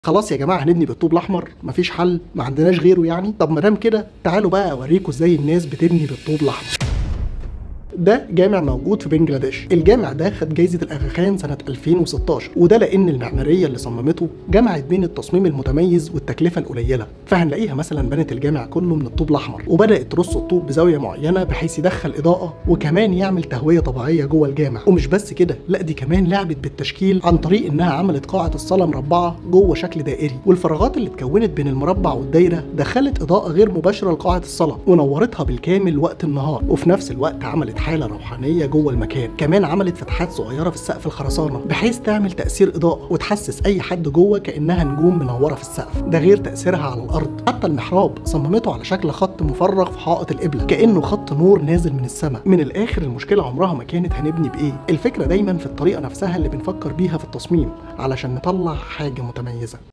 خلاص يا جماعه هنبني بالطوب الاحمر مفيش حل ما عندناش غيره يعني طب ما دام كده تعالوا بقى اوريكم ازاي الناس بتبني بالطوب الاحمر ده جامع موجود في بنجلاديش الجامع ده خد جايزة الأغا خان سنة 2016 وده لأن المعمارية اللي صممته جمعت بين التصميم المتميز والتكلفة القليلة فهنلاقيها مثلا بنت الجامع كله من الطوب الأحمر وبدأت ترص الطوب بزاوية معينة بحيث يدخل إضاءة وكمان يعمل تهوية طبيعية جوه الجامع ومش بس كده لا دي كمان لعبت بالتشكيل عن طريق إنها عملت قاعة الصلاة مربعة جوه شكل دائري والفراغات اللي اتكونت بين المربع والدايرة دخلت إضاءة غير مباشرة لقاعة الصلاة ونورتها بالكامل وقت النهار وفي نفس الوقت عملت حالة روحانية جوه المكان كمان عملت فتحات صغيرة في السقف الخرسانة بحيث تعمل تأثير إضاءة وتحسس أي حد جوه كأنها نجوم منورة في السقف ده غير تأثيرها على الأرض حتى المحراب صممته على شكل خط مفرغ في حائط القبلة كأنه خط نور نازل من السماء من الآخر المشكلة عمرها ما كانت هنبني بإيه الفكرة دايما في الطريقة نفسها اللي بنفكر بيها في التصميم علشان نطلع حاجة متميزة